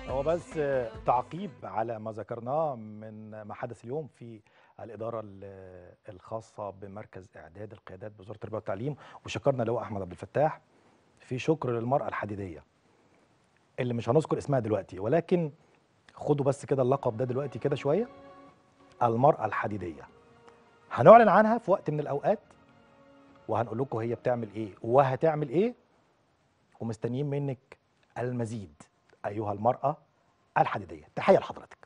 هو بس تعقيب على ما ذكرناه من ما حدث اليوم في الإدارة ال- الخاصة بمركز إعداد القيادات بوزارة التربية والتعليم وشكرنا لواء أحمد عبد الفتاح في شكر للمرأة الحديدية اللي مش هنذكر اسمها دلوقتي ولكن خدوا بس كده اللقب ده دلوقتي كده شوية المرأة الحديدية هنعلن عنها في وقت من الأوقات وهنقول لكم هي بتعمل إيه وهتعمل إيه ومستنيين منك المزيد أيها المرأة الحديدية تحية لحضرتك